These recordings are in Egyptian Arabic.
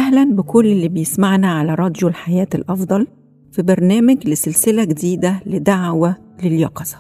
أهلا بكل اللي بيسمعنا على راديو الحياة الأفضل في برنامج لسلسلة جديدة لدعوة لليقظة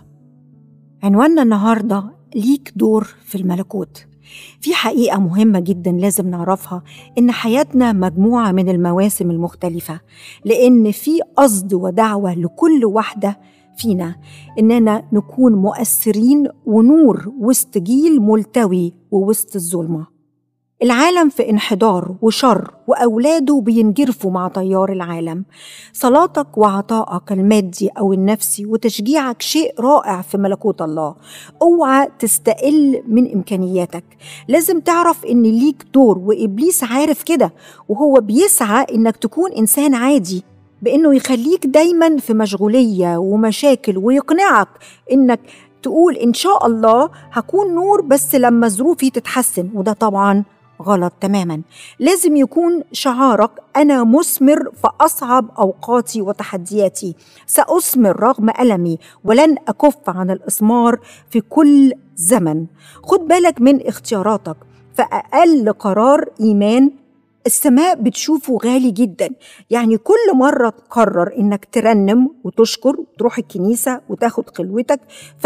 عنواننا النهاردة ليك دور في الملكوت في حقيقة مهمة جدا لازم نعرفها إن حياتنا مجموعة من المواسم المختلفة لأن في قصد ودعوة لكل واحدة فينا إننا نكون مؤثرين ونور وسط جيل ملتوي ووسط الظلمه العالم في انحدار وشر وأولاده بينجرفوا مع تيار العالم صلاتك وعطائك المادي أو النفسي وتشجيعك شيء رائع في ملكوت الله اوعى تستقل من إمكانياتك لازم تعرف إن ليك دور وإبليس عارف كده وهو بيسعى إنك تكون إنسان عادي بإنه يخليك دايما في مشغولية ومشاكل ويقنعك إنك تقول إن شاء الله هكون نور بس لما ظروفي تتحسن وده طبعا غلط تماما لازم يكون شعارك انا مثمر في اصعب اوقاتي وتحدياتي ساثمر رغم المي ولن اكف عن الاثمار في كل زمن خد بالك من اختياراتك فاقل قرار ايمان السماء بتشوفه غالي جدا يعني كل مرة تقرر إنك ترنم وتشكر وتروح الكنيسة وتاخد خلوتك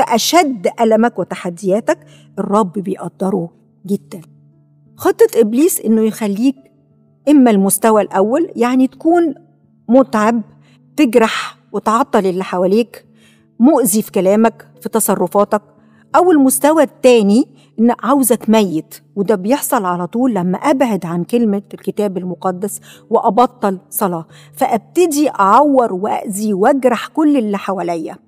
فأشد ألمك وتحدياتك الرب بيقدره جدا خطة إبليس إنه يخليك إما المستوى الأول يعني تكون متعب تجرح وتعطل اللي حواليك مؤذي في كلامك في تصرفاتك أو المستوى التاني إن عاوزك ميت وده بيحصل على طول لما أبعد عن كلمة الكتاب المقدس وأبطل صلاة فأبتدي أعور وأذي وأجرح كل اللي حواليا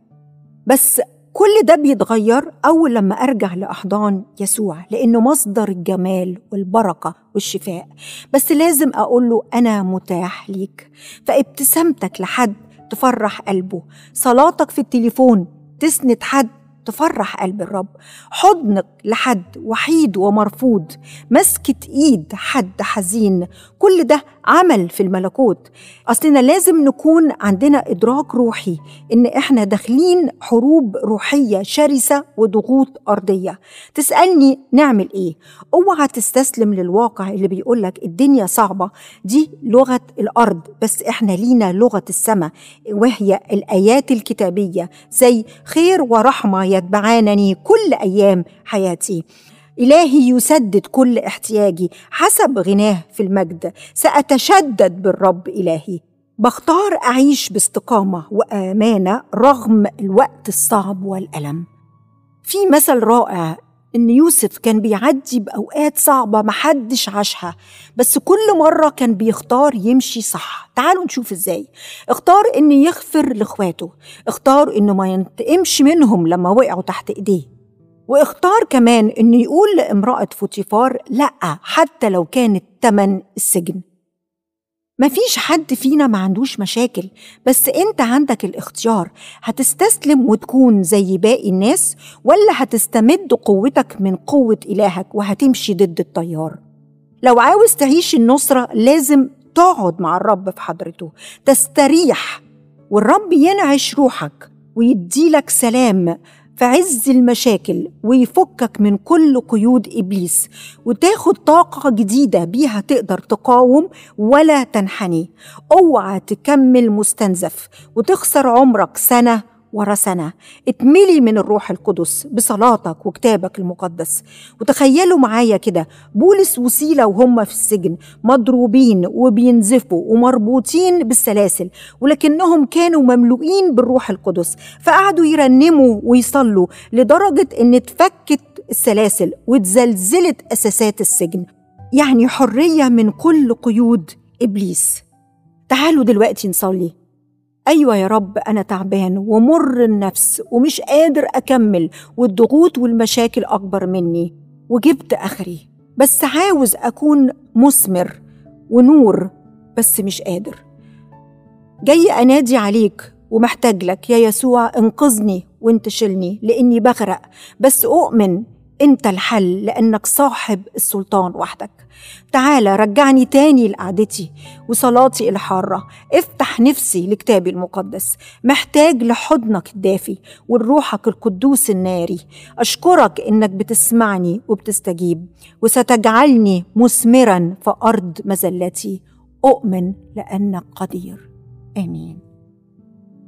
بس كل ده بيتغير أول لما أرجع لأحضان يسوع لأنه مصدر الجمال والبركة والشفاء بس لازم أقول له أنا متاح ليك فابتسامتك لحد تفرح قلبه صلاتك في التليفون تسند حد تفرح قلب الرب حضنك لحد وحيد ومرفوض مسكة ايد حد حزين كل ده عمل في الملكوت اصلنا لازم نكون عندنا ادراك روحي ان احنا داخلين حروب روحيه شرسه وضغوط ارضيه تسالني نعمل ايه اوعى تستسلم للواقع اللي بيقولك الدنيا صعبه دي لغه الارض بس احنا لينا لغه السماء وهي الايات الكتابيه زي خير ورحمه يتبعانني كل ايام حياتي إلهي يسدد كل احتياجي حسب غناه في المجد سأتشدد بالرب إلهي بختار أعيش باستقامة وأمانة رغم الوقت الصعب والألم في مثل رائع إن يوسف كان بيعدي بأوقات صعبة محدش عاشها بس كل مرة كان بيختار يمشي صح تعالوا نشوف إزاي اختار إنه يغفر لإخواته اختار إنه ما ينتقمش منهم لما وقعوا تحت إيديه واختار كمان انه يقول لامرأة فوتيفار لأ حتى لو كانت تمن السجن مفيش حد فينا ما عندوش مشاكل بس انت عندك الاختيار هتستسلم وتكون زي باقي الناس ولا هتستمد قوتك من قوة إلهك وهتمشي ضد التيار لو عاوز تعيش النصرة لازم تقعد مع الرب في حضرته تستريح والرب ينعش روحك ويديلك سلام في عز المشاكل ويفكك من كل قيود ابليس وتاخد طاقه جديده بيها تقدر تقاوم ولا تنحني اوعى تكمل مستنزف وتخسر عمرك سنه ورا سنة اتملي من الروح القدس بصلاتك وكتابك المقدس وتخيلوا معايا كده بولس وسيلة وهم في السجن مضروبين وبينزفوا ومربوطين بالسلاسل ولكنهم كانوا مملوئين بالروح القدس فقعدوا يرنموا ويصلوا لدرجة ان اتفكت السلاسل واتزلزلت أساسات السجن يعني حرية من كل قيود إبليس تعالوا دلوقتي نصلي أيوة يا رب أنا تعبان ومر النفس ومش قادر أكمل والضغوط والمشاكل أكبر مني وجبت آخري بس عاوز أكون مثمر ونور بس مش قادر جاي أنادي عليك ومحتاج لك يا يسوع انقذني وانت شلني لاني بغرق بس اؤمن انت الحل لانك صاحب السلطان وحدك تعالى رجعني تاني لقعدتي وصلاتي الحارة افتح نفسي لكتابي المقدس محتاج لحضنك الدافي والروحك القدوس الناري أشكرك إنك بتسمعني وبتستجيب وستجعلني مثمرا في أرض مزلتي أؤمن لأنك قدير آمين